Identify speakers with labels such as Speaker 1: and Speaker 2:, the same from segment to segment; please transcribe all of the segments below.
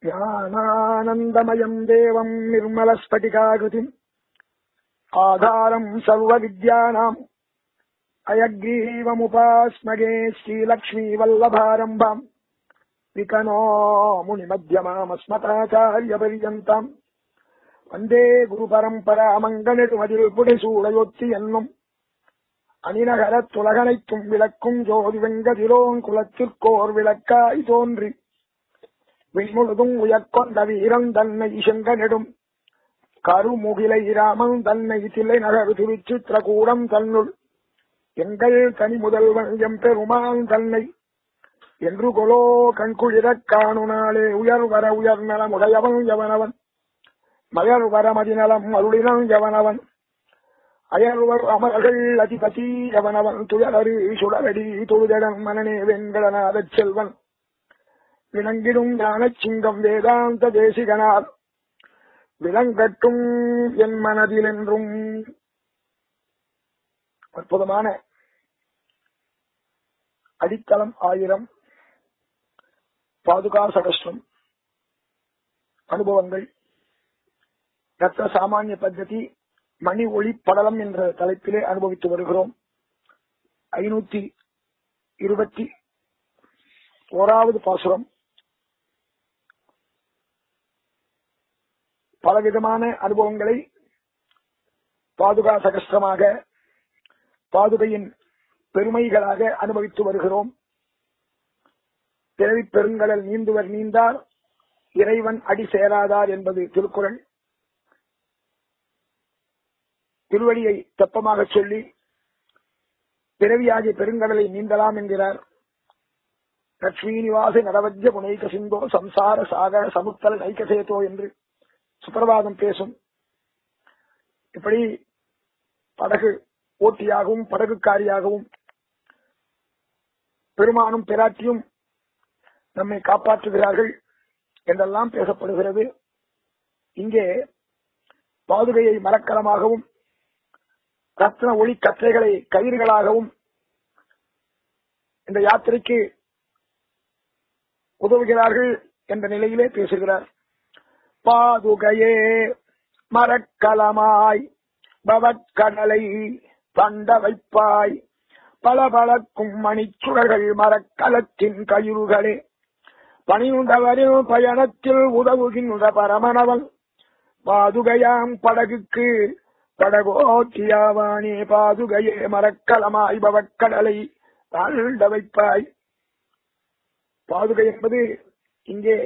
Speaker 1: ஞானானந்தமயம் தேவம் நிர்மலஸ்பட்டிகாகிருதிம் ஆதாரம் சர்வவித்யானாம் அயக்ரீவமுபாஸ்மகே ஸ்ரீலக்ஷ்மீ வல்லபாரம்பாம் விகனோ முனிமத்தியமாமஸ்மதாச்சாரிய பரியந்தாம் வந்தே குரு பரம்பரா மங்கனெடுமதில் புடைசூடையொத்தி என்னும் அணிநகரத் துலகனைத்தும் விளக்கும் ஜோதி வெங்கதிரோன் குலத்திற்கோர் விளக்காய் தோன்றி விண்முழுதும் உயர்கொண்ட வீரன் தன்னை செங்க நெடும் கருமுகிலை ராமன் தன்னை தில்லை நகர் திருச்சித்திரகூடம் தன்னுள் எங்கள் தனி முதல்வன் எம் பெருமான் தன்னை என்று கொலோ கண்குளிரக் காணுனாலே உயர் வர உயர் நலம் உடையவன் எவனவன் மயர் வர மதிநலம் அருளினன் எவனவன் அயர்வர் அமர்கள் அதிபதி எவனவன் துயரறி சுடரடி தொழுதடன் மனநே வெங்கடநாதச் செல்வன் விளங்கிடும் ஞானச் சிங்கம் வேதாந்த தேசிகனார் விளங்கட்டும் என் மனதில் என்றும் அற்புதமான அடித்தளம் ஆயிரம் பாதுகா சகஸ்ரம் அனுபவங்கள் ரத்த சாமானிய பద్ధதி மணி ஒளி படலம் என்ற தலைப்பிலே அனுபவித்து வருகிறோம் ஐநூத்தி இருபத்தி ஓராவது பாசுரம் பலவிதமான அனுபவங்களை பாதுகா சகஸ்திரமாக பாதுகையின் பெருமைகளாக அனுபவித்து வருகிறோம் பிறவி பெருங்கடல் நீந்துவர் நீந்தார் இறைவன் அடி சேராதார் என்பது திருக்குறள் திருவடியை தெப்பமாக சொல்லி பிறவியாகிய பெருங்கடலை நீந்தலாம் என்கிறார் லட்சுமிநிவாச நடவஜ்ய புனைக சிந்தோ சம்சார சாகர சமுத்தல நைக்கசேதோ என்று சுப்பிரபாதம் பேசும் இப்படி படகு ஓட்டியாகவும் படகுக்காரியாகவும் பெருமானும் பிராட்டியும் நம்மை காப்பாற்றுகிறார்கள் என்றெல்லாம் பேசப்படுகிறது இங்கே பாதுகையை மரக்கலமாகவும் ரத்ன ஒளி கற்றைகளை கயிறுகளாகவும் இந்த யாத்திரைக்கு உதவுகிறார்கள் என்ற நிலையிலே பேசுகிறார் பாதுகையே மரக்கலமாய் பவக்கடலை தண்ட வைப்பாய் பல பழக்கும் மணிச்சுடர்கள் மரக்கலத்தின் கயிறுகளே பணியுண்டவரின் பயணத்தில் உதவுகின்ற பரமனவன் பாதுகையாம் படகுக்கு படகோட்டியாவானே பாதுகையே மரக்கலமாய் பவக்கடலை தாழ்ந்த வைப்பாய் பாதுகை என்பது இங்கே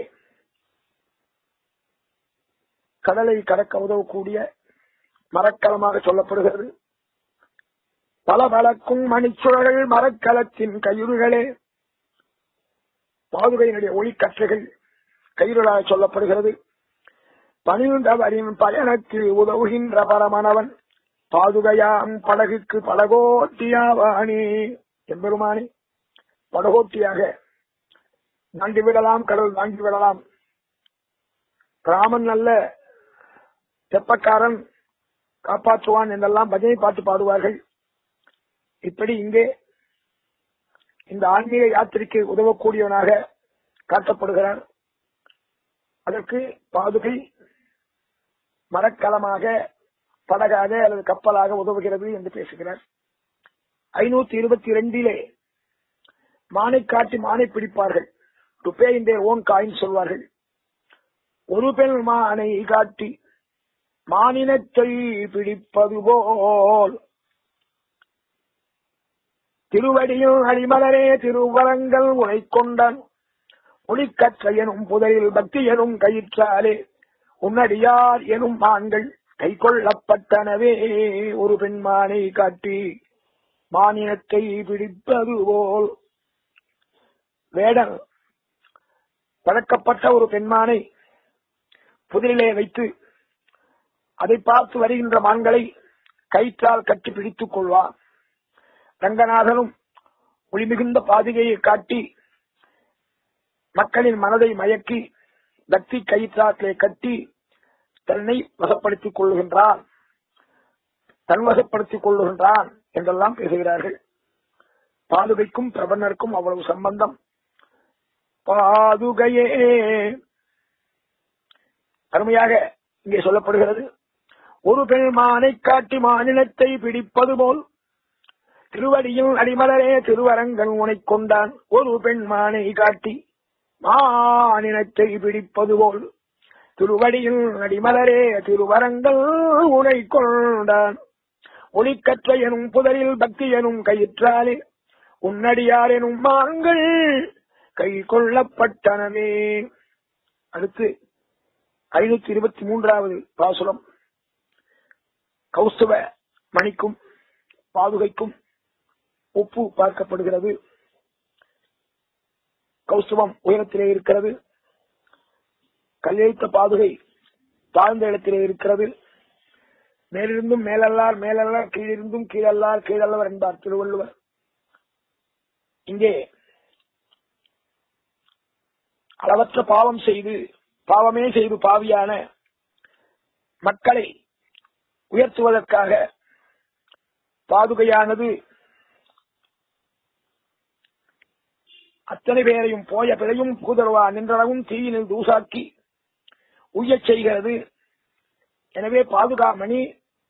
Speaker 1: கடலை கடக்க உதவக்கூடிய மரக்கலமாக சொல்லப்படுகிறது பல பலக்கும் மணிச்சுழல்கள் மரக்கலத்தின் கயிறுகளே பாதுகையினுடைய ஒளிக்கற்றைகள் கயிறுகளாக சொல்லப்படுகிறது பணியுண்டவரின் பயணத்தில் உதவுகின்ற பரமனவன் பாதுகையாம் படகுக்கு படகோட்டியாவானே எம்பெருமானே படகோட்டியாக தாண்டி விடலாம் கடல் தாண்டி விடலாம் ராமன் நல்ல தெப்பக்காரன் காப்பாற்றுவான் என்றெல்லாம் பஜனை பாட்டு பாடுவார்கள் இப்படி இங்கே இந்த ஆன்மீக யாத்திரைக்கு உதவக்கூடியவனாக காட்டப்படுகிறார் அதற்கு பாதுகை மரக்கலமாக படகாக அல்லது கப்பலாக உதவுகிறது என்று பேசுகிறார் ஐநூத்தி இருபத்தி இரண்டிலே மானை காட்டி மானை பிடிப்பார்கள் to pay in their own coin சொல்வார்கள் ஒரு பெண் மானை காட்டி மானினத்தை பிடிப்பது போல் திருவடியும் அடிமலரே திருவரங்கள் உனை கொண்டான் ஒளிக்கற்ற எனும் புதரில் பக்தி எனும் கயிற்றாலே உன்னடியார் எனும் மான்கள் கை கொள்ளப்பட்டனவே ஒரு பெண்மானை காட்டி மானினத்தை பிடிப்பது போல் வேடன் பழக்கப்பட்ட ஒரு பெண்மானை புதிரிலே வைத்து அதை பார்த்து வருகின்ற மான்களை கயிற்றால் கட்டி பிடித்துக் கொள்வார் ரங்கநாதனும் ஒளிமிகுந்த பாதுகையை காட்டி மக்களின் மனதை மயக்கி பக்தி கயிற்றாக்களை கட்டி தன்னை வசப்படுத்திக் கொள்ளுகின்றான் தன்வசப்படுத்திக் கொள்ளுகின்றான் என்றெல்லாம் பேசுகிறார்கள் பாதுகைக்கும் பிரபன்னருக்கும் அவ்வளவு சம்பந்தம் பாதுகையே அருமையாக இங்கே சொல்லப்படுகிறது ஒரு பெண் மானை காட்டி மாநிலத்தை பிடிப்பது போல் திருவடியில் அடிமலரே திருவரங்கன் உனைக் கொண்டான் ஒரு பெண் மானை காட்டி மானினத்தை பிடிப்பது போல் திருவடியில் அடிமலரே திருவரங்கள் உனை கொண்டான் ஒளிக்கற்ற எனும் புதரில் பக்தி எனும் கயிற்றாலே உன்னடியார் எனும் மான்கள் கை கொள்ளப்பட்டனவே அடுத்து ஐநூத்தி இருபத்தி மூன்றாவது பாசுரம் கௌஸ்தவ மணிக்கும் பாதுகைக்கும் ஒப்பு பார்க்கப்படுகிறது கௌஸ்தவம் உயரத்திலே இருக்கிறது கல்லெழுத்த பாதுகை தாழ்ந்த இடத்திலே இருக்கிறது மேலிருந்தும் மேலல்லார் மேலல்லார் கீழிருந்தும் கீழல்லார் கீழல்லவர் என்பார் திருவள்ளுவர் இங்கே அளவற்ற பாவம் செய்து பாவமே செய்து பாவியான மக்களை உயர்த்துவதற்காக பாதுகையானது அத்தனை பேரையும் போய பிழையும் கூதரவா நின்றளவும் தீயினில் தூசாக்கி உய்யச் செய்கிறது எனவே பாதுகாமணி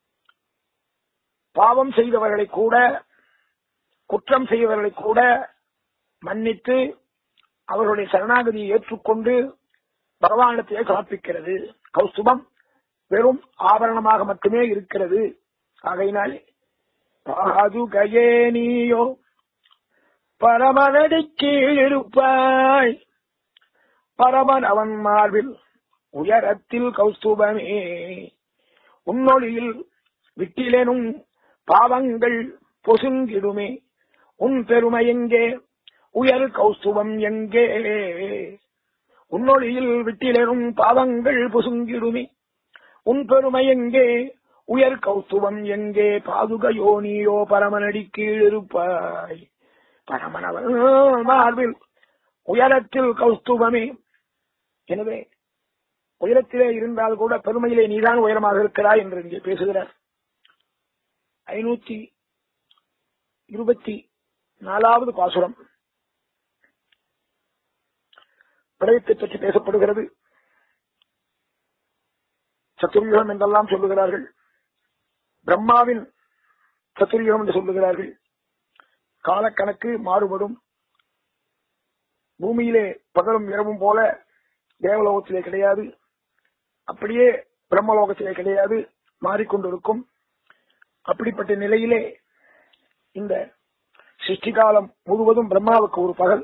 Speaker 1: பாவம் செய்தவர்களை கூட குற்றம் செய்தவர்களை கூட மன்னித்து அவர்களுடைய சரணாகதியை ஏற்றுக்கொண்டு பகவானத்தையே சமர்ப்பிக்கிறது கௌஸ்துபம் வெறும் ஆபரணமாக மட்டுமே இருக்கிறது ஆகையினாலே பாதுகையே நீயோ பரமனடி கீழிருப்பாய் பரமன் அவன் மார்பில் உயரத்தில் கௌஸ்துபமே உன்னொழியில் விட்டிலேனும் பாவங்கள் பொசுங்கிடுமே உன் பெருமை எங்கே உயர் கௌஸ்துவம் எங்கே உன்னொழியில் விட்டிலேனும் பாவங்கள் பொசுங்கிடுமே உன் பெருமை எங்கே உயர் கௌஸ்துவம் எங்கே பாதுகையோ நீயோ பரமனடி கீழிருப்பாய் பரமனவன் மார்பில் உயரத்தில் கௌஸ்துவமே எனவே உயரத்திலே இருந்தால் கூட பெருமையிலே நீதான் உயரமாக இருக்கிறாய் என்று இங்கே பேசுகிறார் ஐநூத்தி இருபத்தி நாலாவது பாசுரம் பிரயத்தை பற்றி பேசப்படுகிறது சத்துர்யுகம் என்றெல்லாம் சொல்லுகிறார்கள் பிரம்மாவின் சத்துர்யுகம் என்று சொல்லுகிறார்கள் காலக்கணக்கு மாறுபடும் பூமியிலே பகலும் இரவும் போல தேவலோகத்திலே கிடையாது அப்படியே பிரம்மலோகத்திலே கிடையாது மாறிக்கொண்டிருக்கும் அப்படிப்பட்ட நிலையிலே இந்த சிருஷ்டி காலம் முழுவதும் பிரம்மாவுக்கு ஒரு பகல்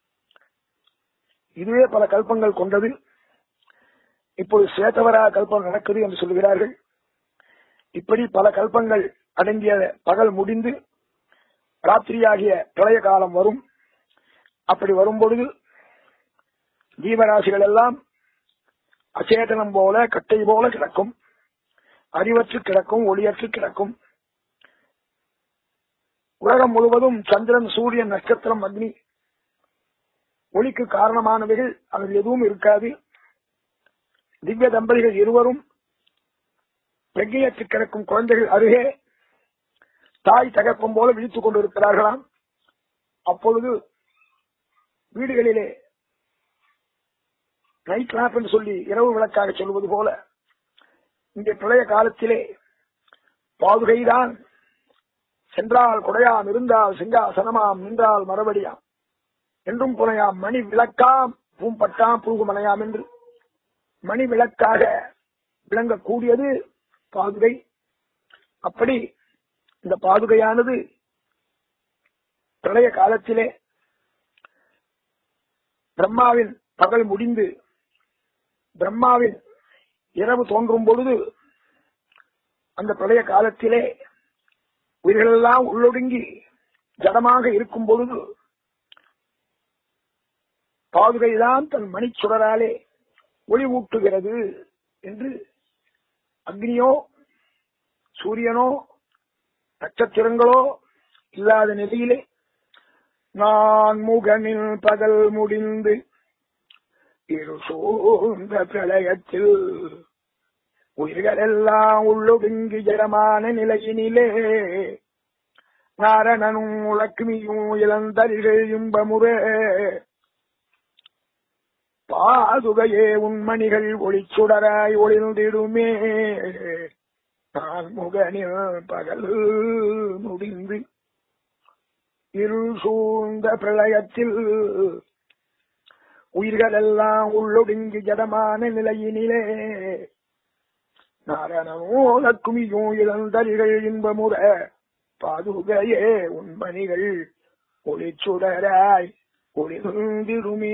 Speaker 1: இதுவே பல கல்பங்கள் கொண்டது இப்போது சேத்தவரா கல்பம் நடக்குது என்று சொல்லுகிறார்கள் இப்படி பல கல்பங்கள் அடங்கிய பகல் முடிந்து ராத்திரியாகிய பிரளய காலம் வரும் அப்படி வரும்பொழுது ஜீவராசிகள் எல்லாம் அச்சேதனம் போல கட்டை போல கிடக்கும் அறிவற்று கிடக்கும் ஒளியற்று கிடக்கும் உலகம் முழுவதும் சந்திரன் சூரியன் நட்சத்திரம் அக்னி ஒளிக்கு காரணமானவைகள் அதில் எதுவும் இருக்காது திவ்ய தம்பதிகள் இருவரும் பிரஜையற்று கிடக்கும் குழந்தைகள் அருகே தாய் தகப்பம் போல விழித்துக் கொண்டிருக்கிறார்களாம் அப்பொழுது வீடுகளிலே நைட் லேம்ப் என்று சொல்லி இரவு விளக்காக சொல்வது போல இங்கே பிரளய காலத்திலே பாதுகைதான் சென்றால் கொடையாம் இருந்தால் சிங்காசனமாம் நின்றால் மறுபடியாம் என்றும் புனையாம் மணி விளக்காம் பூம்பட்டாம் புழுகுமனையாம் என்று மணி விளக்காக விளங்கக்கூடியது பாதுகை அப்படி இந்த பாதுகையானது பிரளய காலத்திலே பிரம்மாவின் பகல் முடிந்து பிரம்மாவின் இரவு தோன்றும் பொழுது அந்த பிரளய காலத்திலே உயிர்களெல்லாம் உள்ளொடுங்கி ஜடமாக இருக்கும் பொழுது பாதுகைதான் தன் மணிச்சுடராலே ஒளி ஊட்டுகிறது என்று அக்னியோ சூரியனோ நட்சத்திரங்களோ இல்லாத நிலையிலே நான் முகனில் பகல் முடிந்து இரு சூழ்ந்த பிரளயத்தில் உயிர்கள் எல்லாம் உள்ளொடுங்கி ஜடமான நிலையினிலே நாரணனும் லக்ஷ்மியும் இளந்தரிகள் இன்பமுற பாதுகையே உண்மணிகள் ஒளிச்சுடராய் ஒளிர்ந்திடுமே நான் முகனில் பகல் முடிந்து இருள் சூழ்ந்த பிரளயத்தில் உயிர்களெல்லாம் உள்ளொடுங்கி ஜடமான நிலையினிலே நாரணமோ லக்குமியும் இழந்தரிகள் இன்பமுற பாதுகையே உண்மணிகள் ஒளிச்சுடராய் ஒளிர்ந்திடுமே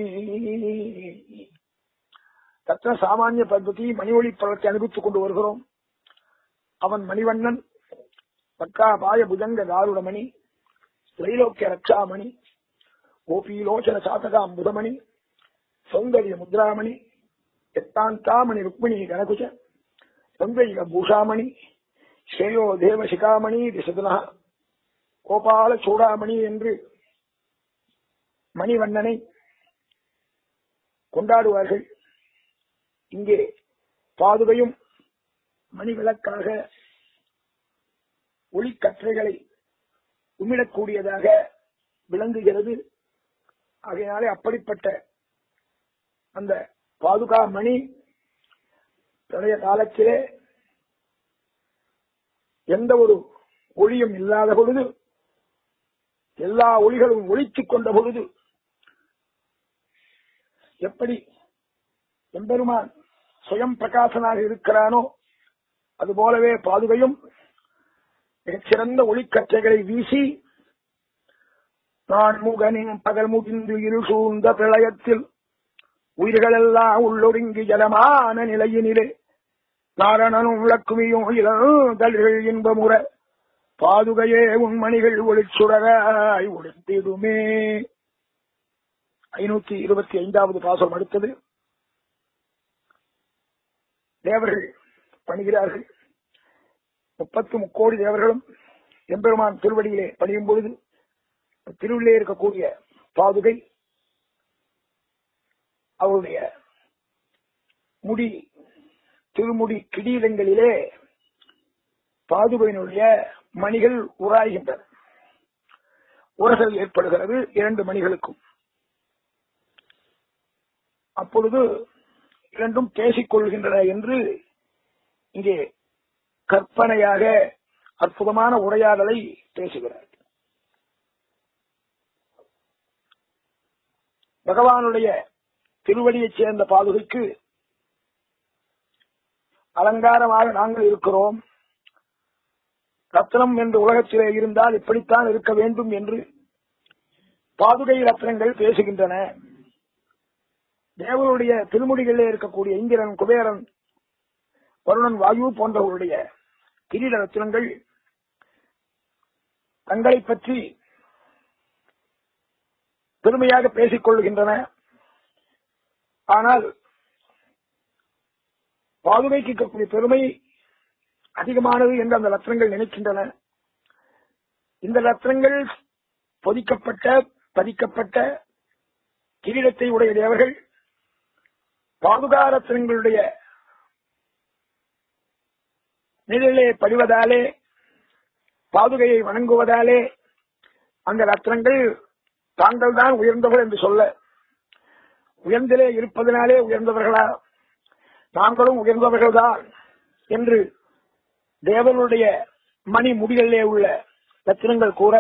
Speaker 1: தத்த சாமானிய பద్ధதி மணி ஒளி பழத்தை அனுபவித்துக் கொண்டு வருகிறோம் அவன் மணிவண்ணன் பக்காபாய புஜங்க தாருடமணி திரைலோக்கிய ரக்ஷாமணி கோபீலோச்சன சாதகாம் புதமணி சௌந்தரிய முத்ராமணி எத்தாந்தாமணி ருக்மிணி கனகுஜ சௌந்தரிய பூஷாமணி ஸ்ரேயோ தேவ சிகாமணி திசதுனா கோபால சூடாமணி என்று மணிவண்ணனை கொண்டாடுவார்கள் இங்கே பாதுகையும் மணிவிளக்காக ஒளிக்கற்றைகளை உமிழக்கூடியதாக விளங்குகிறது ஆகையினாலே அப்படிப்பட்ட அந்த பாதுகா மணி பழைய காலத்திலே எந்த ஒரு ஒளியும் இல்லாத பொழுது எல்லா ஒளிகளும் ஒழித்துக் கொண்ட பொழுது எப்படி எம்பெருமான் சுயம் பிரகாசனாக இருக்கிறானோ அதுபோலவே பாதுகையும் மிகச்சிறந்த ஒளிக்கற்றைகளை வீசி நான் முகனின் பகல் முகிந்து இரு சூழ்ந்த பிரளயத்தில் உயிர்களெல்லாம் உள்ளொடுங்கி ஜலமான நிலையினிலே நாரணனும் விளக்குமியும் இளந்தல்கள் இன்பமுற பாதுகையே உண்மணிகள் ஒளிச்சுடராய் ஒளிந்திடுமே ஐநூத்தி இருபத்தி ஐந்தாவது பாசம் அடுத்தது தேவர்கள் பணிகிறார்கள் முப்பத்து முக்கோடி தேவர்களும் எம்பெருமான் திருவடியிலே பணியும் பொழுது திருவிலே இருக்கக்கூடிய பாதுகை அவருடைய முடி திருமுடி கிடீரங்களிலே பாதுகையினுடைய மணிகள் உராய்கின்றன உரசல் ஏற்படுகிறது இரண்டு மணிகளுக்கும் அப்பொழுது இரண்டும் பேசிக் கொள்கின்றன என்று இங்கே கற்பனையாக அற்புதமான உரையாடலை பேசுகிறார் பகவானுடைய திருவடியைச் சேர்ந்த பாதுகைக்கு அலங்காரமாக நாங்கள் இருக்கிறோம் ரத்னம் என்று உலகத்திலே இருந்தால் இப்படித்தான் இருக்க வேண்டும் என்று பாதுகை ரத்னங்கள் பேசுகின்றன தேவனுடைய திருமுடிகளிலே இருக்கக்கூடிய இந்திரன் குபேரன் வருணன் வாயு போன்றவர்களுடைய கிரீட ரத்னங்கள் தங்களை பற்றி பெருமையாக பேசிக் கொள்கின்றன ஆனால் பாதுகைக்கு இருக்கக்கூடிய பெருமை அதிகமானது என்று அந்த ரத்னங்கள் நினைக்கின்றன இந்த ரத்னங்கள் பொதிக்கப்பட்ட பதிக்கப்பட்ட கிரீடத்தை உடைய தேவர்கள் பாதுகா ரத்னங்களுடைய நிழலே படிவதாலே பாதுகையை வணங்குவதாலே அந்த ரத்னங்கள் தாங்கள் தான் உயர்ந்தவர் என்று சொல்ல உயர்ந்திலே இருப்பதனாலே உயர்ந்தவர்களா நாங்களும் உயர்ந்தவர்கள்தான் என்று தேவனுடைய மணி முடிகளிலே உள்ள ரத்தினங்கள் கூற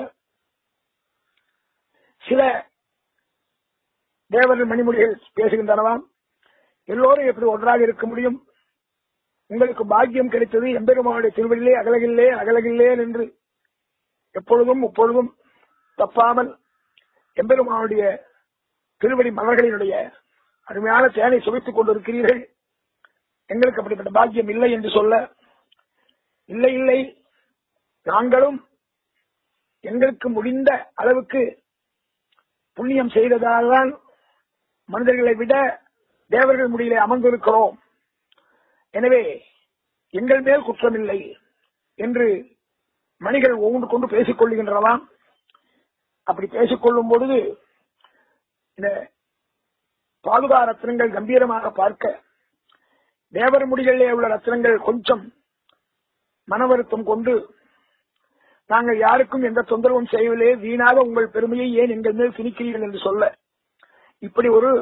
Speaker 1: சில தேவர்கள் மணிமொழிகள் பேசுகின்றனவாம் எல்லோரும் எப்படி ஒன்றாக இருக்க முடியும் உங்களுக்கு பாக்கியம் கிடைத்தது எம்பெருமானுடைய திருவள்ளிலே அகலகில்லே அகலகில்லேன் என்று எப்பொழுதும் எப்பொழுதும் தப்பாமல் எம்பெருமானுடைய திருவடி மலர்களினுடைய அருமையான தேனை சுவைத்துக் கொண்டிருக்கிறீர்கள் எங்களுக்கு அப்படிப்பட்ட பாக்கியம் இல்லை என்று சொல்ல இல்லை இல்லை நாங்களும் எங்களுக்கு முடிந்த அளவுக்கு புண்ணியம் செய்ததால்தான் மனிதர்களை விட தேவர்கள் முடியிலே அமர்ந்திருக்கிறோம் எனவே எங்கள் மேல் குற்றமில்லை என்று மணிகள் ஒவ்வொன்று கொண்டு பேசிக் கொள்ளுகின்றனவாம் அப்படி பேசிக் கொள்ளும் பொழுது இந்த பாதுகா ரத்னங்கள் கம்பீரமாக பார்க்க தேவர் முடிகளிலே உள்ள ரத்னங்கள் கொஞ்சம் மன வருத்தம் கொண்டு நாங்கள் யாருக்கும் எந்த தொந்தரவும் செய்யவில்லை வீணாக உங்கள் பெருமையை ஏன் எங்கள் மேல் திணிக்கிறீர்கள் என்று சொல்ல இப்படி ஒரு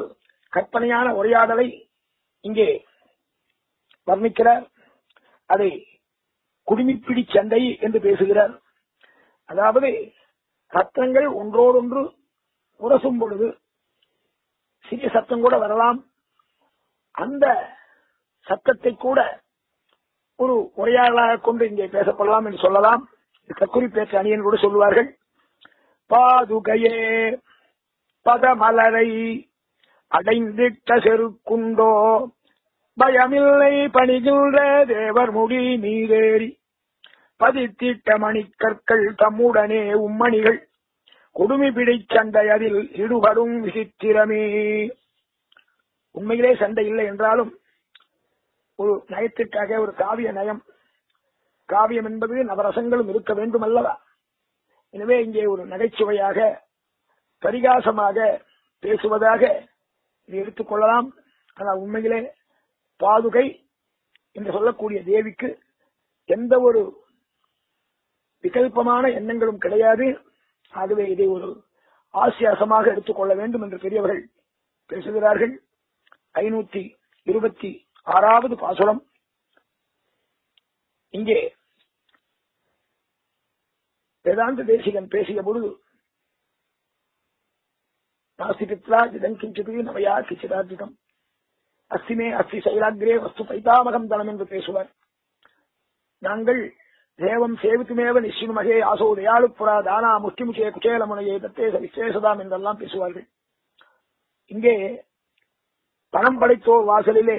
Speaker 1: கற்பனையான உரையாடலை இங்கே வர்ணிக்கிறார் அதை குடுமிப்பிடி சண்டை என்று பேசுகிறார் அதாவது ரத்தங்கள் ஒன்றோடொன்று உரசும் பொழுது சிறிய சத்தம் கூட வரலாம் அந்த சத்தத்தை கூட ஒரு உரையாடலாக கொண்டு இங்கே பேசப்படலாம் என்று சொல்லலாம் கக்குறி பேச்சு அணியன் கூட சொல்லுவார்கள் பாதுகையே பதமலரை அடைந்திட்ட செருக்குண்டோ பயமில்லை பணிகின்ற தேவர் முடி நீரேறி பதித்திட்ட மணிக்கற்கள் தம்முடனே உம்மணிகள் கொடுமி பிடிச் சண்டை அதில் ஈடுபடும் விசித்திரமே உண்மையிலே சண்டை இல்லை என்றாலும் ஒரு நயத்திற்காக ஒரு காவிய நயம் காவியம் என்பது நவரசங்களும் இருக்க வேண்டும் அல்லவா எனவே இங்கே ஒரு நகைச்சுவையாக பரிகாசமாக பேசுவதாக இதை எடுத்துக் கொள்ளலாம் ஆனால் உண்மையிலே பாதுகை என்று சொல்லக்கூடிய தேவிக்கு எந்த ஒரு விகல்பமான எண்ணங்களும் கிடையாது ஆகவே இதை ஒரு ஆசியாசமாக எடுத்துக்கொள்ள வேண்டும் என்று பெரியவர்கள் பேசுகிறார்கள் ஐநூத்தி இருபத்தி ஆறாவது பாசுரம் இங்கே வேதாந்த தேசிகன் பேசிய பொழுது நாஸ்திபித்லா இதன் கிஞ்சிது நவையா கிச்சிதார்ஜிதம் அஸ்திமே அஸ்தி சைலாகிரே வஸ்து பைதாமகம் தனம் என்று பேசுவார் நாங்கள் தேவம் சேவித்துமேவ நிச்சினுமகே ஆசோ தயாளு புறா தானா முஷ்டிமுகே குச்சேலமுனையே தத்தே விசேஷதாம் என்றெல்லாம் பேசுவார்கள் இங்கே பணம் படைத்தோர் வாசலிலே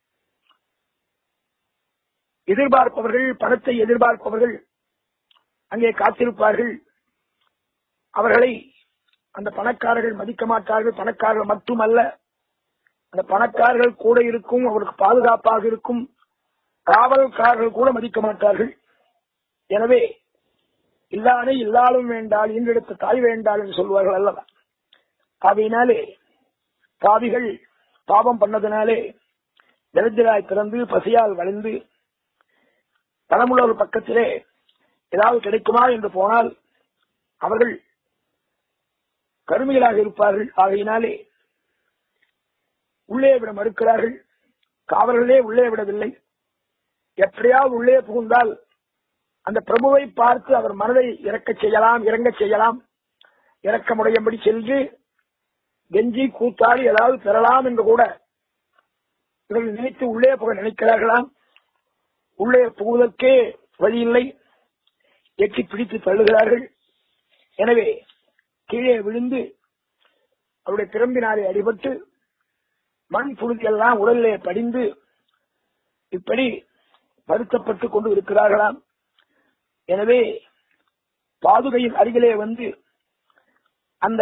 Speaker 1: எதிர்பார்ப்பவர்கள் பணத்தை எதிர்பார்ப்பவர்கள் அங்கே காத்திருப்பார்கள் அவர்களை அந்த பணக்காரர்கள் மதிக்க மாட்டார்கள் பணக்காரர்கள் மட்டுமல்ல அந்த பணக்காரர்கள் கூட இருக்கும் அவருக்கு பாதுகாப்பாக இருக்கும் காவல்காரர்கள் கூட மதிக்க மாட்டார்கள் எனவே இல்லானே இல்லாலும் வேண்டால் ஈன்றெடுத்த தாய் வேண்டால் என்று சொல்வார்கள் அல்லவா ஆகையினாலே பாவிகள் பாவம் பண்ணதுனாலே தரித்திராய் பிறந்து பசியால் வளைந்து பணமுள்ள ஒரு பக்கத்திலே ஏதாவது கிடைக்குமா என்று போனால் அவர்கள் கருமைகளாக இருப்பார்கள் ஆகையினாலே உள்ளே விட மறுக்கிறார்கள் காவலர்களே உள்ளே விடவில்லை எப்படியாவது உள்ளே புகுந்தால் அந்த பிரபுவை பார்த்து அவர் மனதை இறக்கச் செய்யலாம் இறங்கச் செய்யலாம் இறக்கமுடையபடி சென்று கெஞ்சி கூத்தாடி ஏதாவது பெறலாம் என்று கூட இவர்கள் நினைத்து உள்ளே புக நினைக்கிறார்களாம் உள்ளே புகுவதற்கே வழி இல்லை எட்டி பிடித்து தள்ளுகிறார்கள் எனவே கீழே விழுந்து அவருடைய திறம்பினாலே அடிபட்டு மண் புழுதியெல்லாம் உடலிலே படிந்து இப்படி வருத்தப்பட்டுக் கொண்டு இருக்கிறார்களாம் எனவே பாதுகையின் அருகிலே வந்து அந்த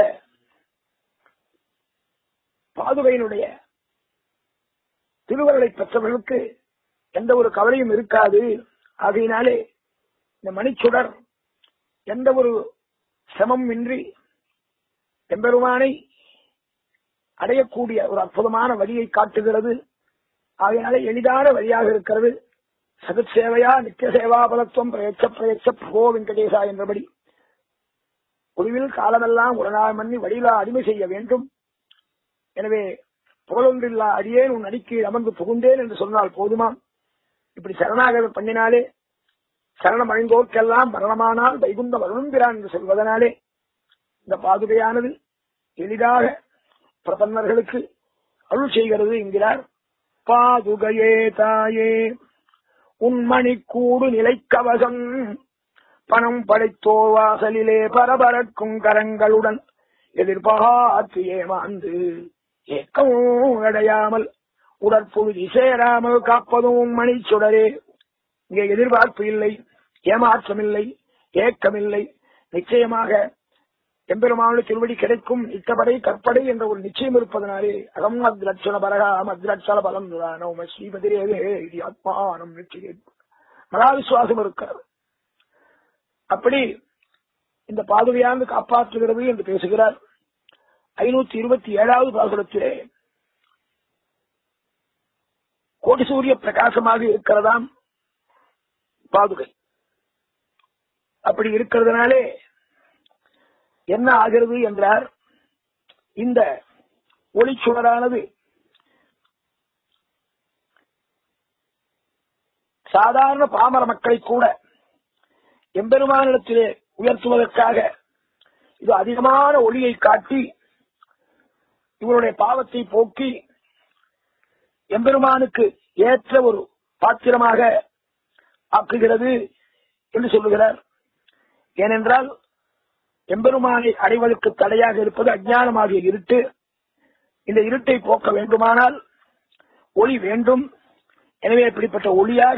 Speaker 1: பாதுகையினுடைய திருவருளை பெற்றவர்களுக்கு எந்த ஒரு கவலையும் இருக்காது ஆகையினாலே இந்த மணிச்சுடர் எந்த ஒரு சிரமம் இன்றி எம்பெருமானை அடையக்கூடிய ஒரு அற்புதமான வழியை காட்டுகிறது ஆகையினாலே எளிதான வழியாக இருக்கிறது சகத் சேவையா நித்திய சேவா பலத்துவம் பிரயட்ச பிரயட்ச பிரபோ வெங்கடேசா என்றபடி ஒளிவில் காலமெல்லாம் உடனாய் மன்னி வழியிலா அடிமை செய்ய வேண்டும் எனவே புகழொன்றில்லா அடியேன் உன் அடிக்கு அமர்ந்து புகுந்தேன் என்று சொன்னால் போதுமா இப்படி சரணாக பண்ணினாலே சரணம் அடைந்தோர்க்கெல்லாம் மரணமானால் வைகுந்த வருணம்பிரான் என்று சொல்வதனாலே இந்த பாதுகையானது எளிதாக பிரபன்னர்களுக்கு அருள் செய்கிறது என்கிறார் பாதுகையே தாயே உன்மணி கூடு நிலைக்கவசம் பணம் படைத்தோர் வாசலிலே பரபரக்கும் கரங்களுடன் எதிர்பார்த்து ஏமாந்து ஏக்கமும் அடையாமல் உடற்பொழுதி சேராமல் காப்பதும் மணி சுடரே இங்கே எதிர்பார்ப்பு இல்லை ஏமாற்றம் இல்லை ஏக்கமில்லை நிச்சயமாக எம்பெருமானுடைய திருவடி கிடைக்கும் இட்டபடை கற்படை என்ற ஒரு நிச்சயம் இருப்பதனாலே அகம் அத்ரட்சண பரகாம் அத்ரட்சண பலம் நோம ஸ்ரீபதிரேவே இது ஆத்மானம் நிச்சயம் மகா விசுவாசம் இருக்கிறது அப்படி இந்த பாதுகையானது காப்பாற்றுகிறது என்று பேசுகிறார் ஐநூத்தி இருபத்தி ஏழாவது பாசுரத்திலே கோடி சூரிய பிரகாசமாக இருக்கிறதாம் பாதுகை அப்படி இருக்கிறதுனாலே என்ன ஆகிறது என்றார் இந்த ஒளிச்சுடரானது சாதாரண பாமர மக்களை கூட எம்பெருமானிடத்திலே உயர்த்துவதற்காக இது அதிகமான ஒளியை காட்டி இவருடைய பாவத்தை போக்கி எம்பெருமானுக்கு ஏற்ற ஒரு பாத்திரமாக ஆக்குகிறது என்று சொல்லுகிறார் ஏனென்றால் எம்பெருமானை அடைவதற்கு தடையாக இருப்பது அஜ்ஞானமாகிய இருட்டு இந்த இருட்டை போக்க வேண்டுமானால் ஒளி வேண்டும் எனவே இப்படிப்பட்ட ஒளியாக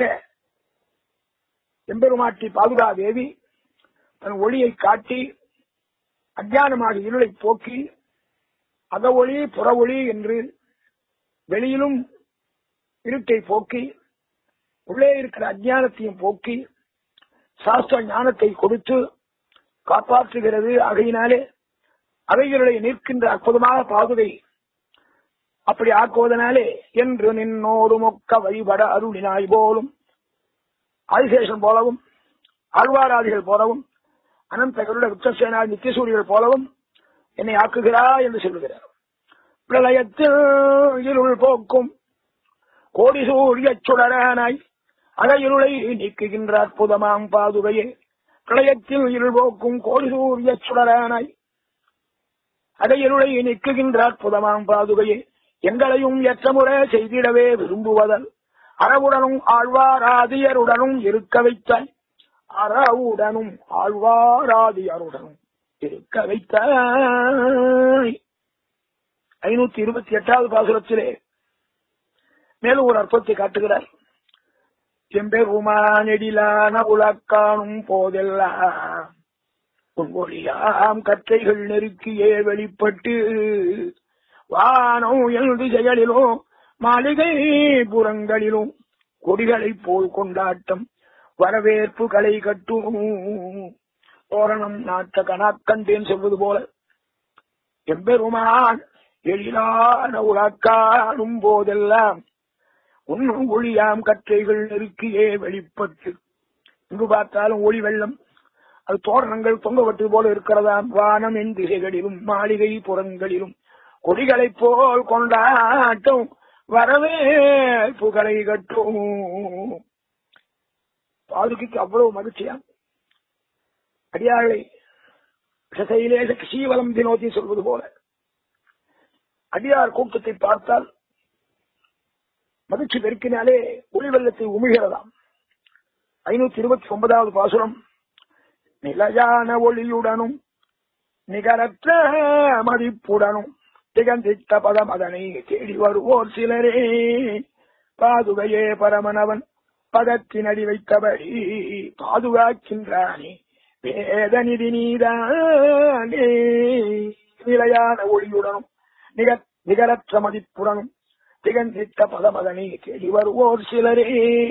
Speaker 1: எம்பெருமாட்டி பாதுகா தேவி தன் ஒளியை காட்டி அஜ்ஞானமாக இருளை போக்கி அக ஒளி புற ஒளி என்று வெளியிலும் இருட்டை போக்கி உள்ளே இருக்கிற அஜ்ஞானத்தையும் போக்கி சாஸ்திர ஞானத்தை கொடுத்து காப்பாற்றுகிறது ஆகையினாலே அவைகளை நிற்கின்ற அற்புதமான பாதுகை அப்படி ஆக்குவதனாலே என்று நின்னோடு மொக்க வழிபட அருளினாய் போலும் ஆதிசேஷன் போலவும் ஆழ்வாராதிகள் போலவும் அனந்தகருட வித்தசேனா நித்தியசூரிகள் போலவும் என்னை ஆக்குகிறா என்று சொல்லுகிறார் பிரளயத்தில் இருள் போக்கும் கோடி சூரிய சுடரானாய் அகையிருளை நீக்குகின்ற அற்புதமாம் பாதுகையே பிரளயத்தில் இருள் போக்கும் கோடி சூரிய சுடரானாய் அகையிருளை நீக்குகின்ற அற்புதமாம் பாதுகையே எங்களையும் எற்றமுறை செய்திடவே விரும்புவதல் அறவுடனும் ஆழ்வாராதியருடனும் இருக்க வைத்தாய் அறவுடனும் ஆழ்வாராதியருடனும் இருக்க வைத்தாய் ஐநூத்தி இருபத்தி எட்டாவது பாசுரத்திலே மேலும் ஒரு அர்த்தத்தை காட்டுகிறார் செம்பெருமானெடிலான உலக்காணும் போதெல்லாம் உன்மொழியாம் கற்றைகள் நெருக்கியே வெளிப்பட்டு வானம் எழுது செயலிலும் மாளிகை புறங்களிலும் கொடிகளைப் போல் கொண்டாட்டம் வரவேற்பு களை கட்டும் தோரணம் நாட்ட கணாக்கண்டேன் சொல்வது போல எம்பெருமான் எழிலான உலக்காணும் போதெல்லாம் உன்னும் ஒளியாம் கற்றைகள் நெருக்கியே வெளிப்பட்டு இங்கு பார்த்தாலும் ஒளி வெள்ளம் அது தோரணங்கள் தொங்கப்பட்டது போல இருக்கிறதாம் வானம் என் திசைகளிலும் மாளிகை புறங்களிலும் கொடிகளைப் போல் கொண்டாட்டம் வரவே புகழை கட்டும் பாதுகைக்கு அவ்வளவு மகிழ்ச்சியா அடியார்களை சசையிலேச கிசீவலம் தினோதி சொல்வது போல அடியார் கூட்டத்தை பார்த்தால் மகிழ்ச்சி பெருக்கினாலே ஒளி வெள்ளத்தை உமிழ்கிறதாம் ஐநூத்தி இருபத்தி ஒன்பதாவது பாசுரம் நிலையான ஒளியுடனும் நிகரற்ற மதிப்புடனும் திகந்தித்த பதம் அதனை தேடி வருவோர் சிலரே பாதுகையே பரமனவன் பதத்தின் அடி வைத்தபடி பாதுகாக்கின்றானே வேதநிதி நீதானே நிலையான ஒளியுடனும் நிக நிகரற்ற மதிப்புடனும் திகந்தித்த பதமதனை தேடி வருவோர் சிலரே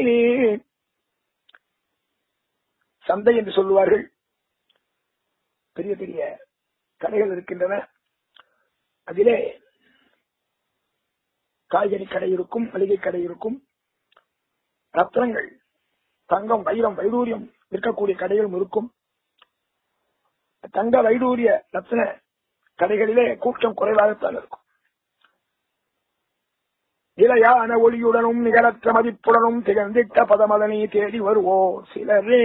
Speaker 1: சந்தை என்று சொல்லுவார்கள் பெரிய பெரிய கடைகள் இருக்கின்றன அதிலே காய்கறி கடை இருக்கும் மளிகை கடை இருக்கும் ரத்னங்கள் தங்கம் வைரம் வைடூரியம் விற்கக்கூடிய கடைகளும் இருக்கும் தங்க வைடூரிய ரத்ன கடைகளிலே கூட்டம் குறைவாகத்தான் இருக்கும் நிலையான ஒளியுடனும் நிகரற்ற மதிப்புடனும் திகழ்ந்திட்ட பதமதனை தேடி வருவோ சிலரே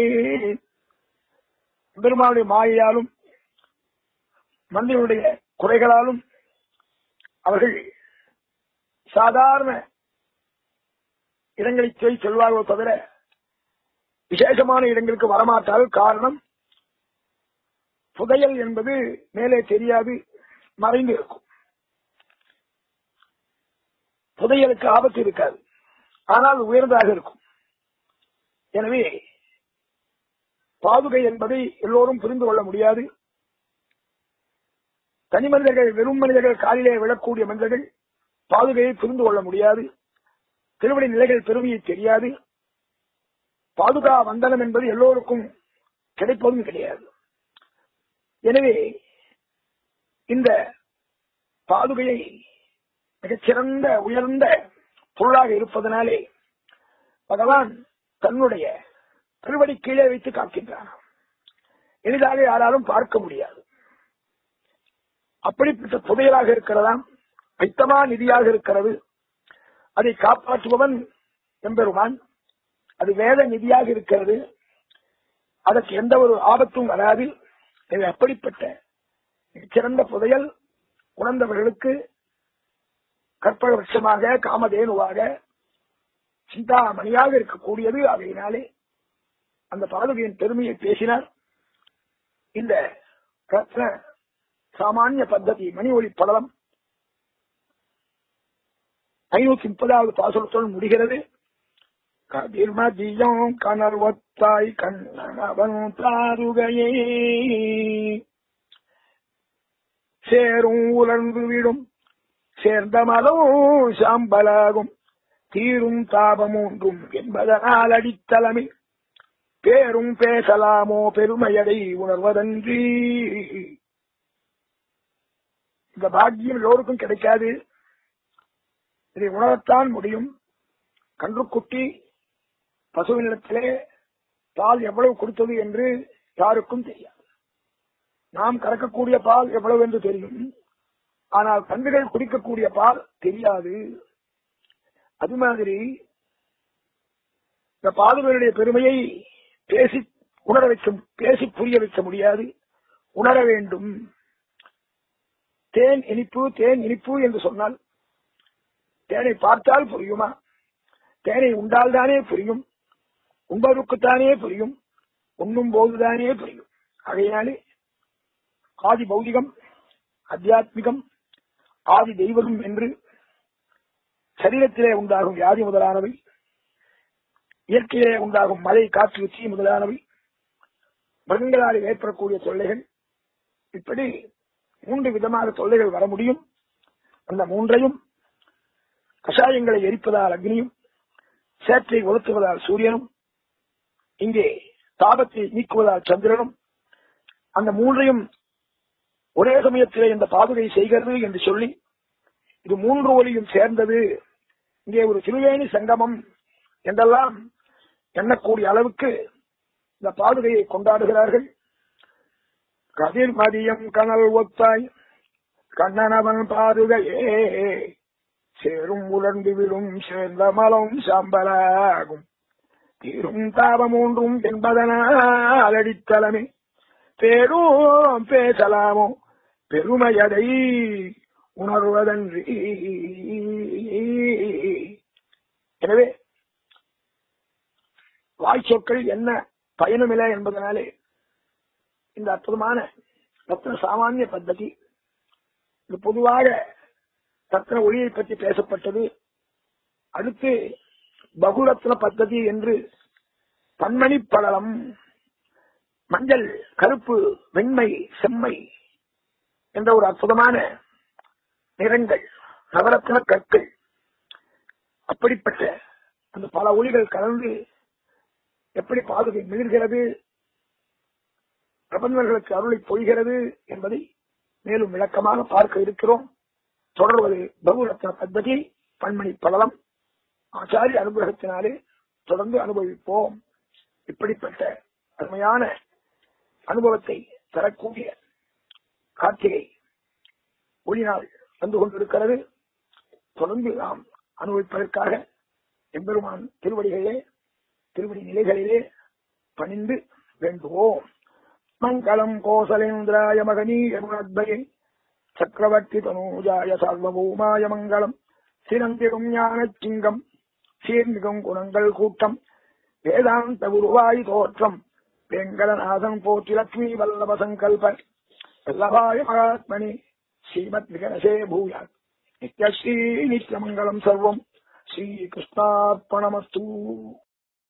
Speaker 1: பெருமானுடைய மாயையாலும் மந்திரனுடைய குறைகளாலும் அவர்கள் சாதாரண இடங்களை போய் செல்வார்களோ தவிர விசேஷமான இடங்களுக்கு வரமாட்டார்கள் காரணம் புதையல் என்பது மேலே தெரியாது மறைந்து இருக்கும் புதையலுக்கு ஆபத்து இருக்காது ஆனால் உயர்ந்ததாக இருக்கும் எனவே பாதுகை என்பதை எல்லோரும் புரிந்து கொள்ள முடியாது தனி மனிதர்கள் வெறும் மனிதர்கள் காலிலே விழக்கூடிய மனிதர்கள் பாதுகையை புரிந்து கொள்ள முடியாது திருவடி நிலைகள் பெருமையை தெரியாது பாதுகா வந்தனம் என்பது எல்லோருக்கும் கிடைப்பதும் கிடையாது எனவே இந்த பாதுகையை மிகச்சிறந்த உயர்ந்த பொருளாக இருப்பதனாலே பகவான் தன்னுடைய திருவடி கீழே வைத்து காக்கின்றான் எளிதாக யாராலும் பார்க்க முடியாது அப்படிப்பட்ட புதையலாக இருக்கிறதாம் வைத்தமா நிதியாக இருக்கிறது அதை காப்பாற்றுபவன் எம்பெருமான் அது வேத நிதியாக இருக்கிறது அதற்கு எந்த ஒரு ஆபத்தும் வராது இது அப்படிப்பட்ட சிறந்த புதையல் உணர்ந்தவர்களுக்கு கற்பக வருஷமாக காமதேனுவாக சிந்தாமணியாக இருக்கக்கூடியது அதையினாலே அந்த பாதுகையின் பெருமையை பேசினார் இந்த ரத்ன சாமானிய பத்ததி மணி ஒளி படலம் ஐநூத்தி முப்பதாவது பாசுரத்துடன் முடிகிறது கதிர்மதியம் கணர்வத்தாய் கண்ணவன் தாருகையே சேரும் உலர்ந்து விடும் சேர்ந்த மதம் சாம்பலாகும் தீரும் தாபம் ஒன்றும் என்பதனால் அடித்தளமே பேரும் பேசலாமோ பெருமையடை உணர்வதன்றி இந்த பாக்கியம் எல்லோருக்கும் கிடைக்காது இதை உணரத்தான் முடியும் கன்றுக்குட்டி பசுவினிடத்திலே பால் எவ்வளவு கொடுத்தது என்று யாருக்கும் தெரியாது நாம் கறக்கக்கூடிய பால் எவ்வளவு என்று தெரியும் ஆனால் கன்றுகள் குடிக்கக்கூடிய பால் தெரியாது அது மாதிரி இந்த பாதுகளுடைய பெருமையை பேசி உணர வைக்க பேசி புரிய வைக்க முடியாது உணர வேண்டும் தேன் இனிப்பு தேன் இனிப்பு என்று சொன்னால் தேனை பார்த்தால் புரியுமா தேனை உண்டால் தானே புரியும் உண்பவருக்குத்தானே புரியும் உண்ணும் போதுதானே புரியும் ஆகையினாலே ஆதி பௌதிகம் அத்தியாத்மிகம் ஆதி தெய்வம் என்று சரீரத்திலே உண்டாகும் வியாதி முதலானவை இயற்கையிலே உண்டாகும் மழை காற்று தீ முதலானவை மிருகங்களால் ஏற்படக்கூடிய தொல்லைகள் இப்படி மூன்று விதமாக தொல்லைகள் வர முடியும் அந்த மூன்றையும் கஷாயங்களை எரிப்பதால் அக்னியும் சேற்றை உலர்த்துவதால் சூரியனும் இங்கே தாபத்தை நீக்குவதால் சந்திரனும் அந்த மூன்றையும் ஒரே சமயத்திலே இந்த பாதுகை செய்கிறது என்று சொல்லி இது மூன்று ஒலியும் சேர்ந்தது இங்கே ஒரு திருவேணி சங்கமம் என்றெல்லாம் எண்ணக்கூடிய அளவுக்கு இந்த பாதுகையை கொண்டாடுகிறார்கள் கதிர் மதியம் கனல் ஒத்தாய் கண்ணனவன் பாதுகையே சேரும் உலர்ந்து விடும் சேர்ந்த மலம் சாம்பலாகும் தீரும் தாபம் ஒன்றும் என்பதனால் அடித்தளமே பேரும் பேசலாமோ பெருமையதை உணர்வதன்றி எனவே வாய்ச்சொற்கள் என்ன பயனுமில்லை என்பதனாலே இந்த அற்புதமான ரத்ன சாமானிய பத்ததி இது பொதுவாக ரத்ன ஒளியை பற்றி பேசப்பட்டது அடுத்து பகுரத்ன பத்ததி என்று பன்மணி படலம் மஞ்சள் கருப்பு வெண்மை செம்மை என்ற ஒரு அற்புதமான நிறங்கள் நவரத்ன கற்கள் அப்படிப்பட்ட அந்த பல ஒளிகள் கலந்து எப்படி பாதுகை மிளிர்கிறது பிரபஞ்சர்களுக்கு அருளை பொய்கிறது என்பதை மேலும் விளக்கமாக பார்க்க இருக்கிறோம் தொடர்வது பகுரத்ன பத்ததி பன்மணி படலம் ஆச்சாரிய அனுகிரகத்தினாலே தொடர்ந்து அனுபவிப்போம் இப்படிப்பட்ட அருமையான அனுபவத்தை தரக்கூடிய கார்த்திகை ஒளி நாள் வந்து கொண்டிருக்கிறது தொடர்ந்து நாம் அனுபவிப்பதற்காக எம்பெருமான் திருவடிகளிலே திருவடி நிலைகளிலே பணிந்து வேண்டுவோம் மங்களம் கோசலேந்திராய மகனீய குணத்பயே சக்கரவர்த்தி தனூஜாய சார்வபௌமாய மங்களம் சிறந்திடும் ஞான சிங்கம் சீர்மிகும் குணங்கள் கூட்டம் வேதாந்த குருவாய் தோற்றம் வெங்கடநாதன் போற்றி லட்சுமி வல்லப சங்கல்ப வல்லபாய மகாத்மனி ஸ்ரீமத் விகனசே பூயாத் நித்யஸ்ரீ நித்யமங்கலம் சர்வம் ஸ்ரீகிருஷ்ணார்ப்பணமஸ்து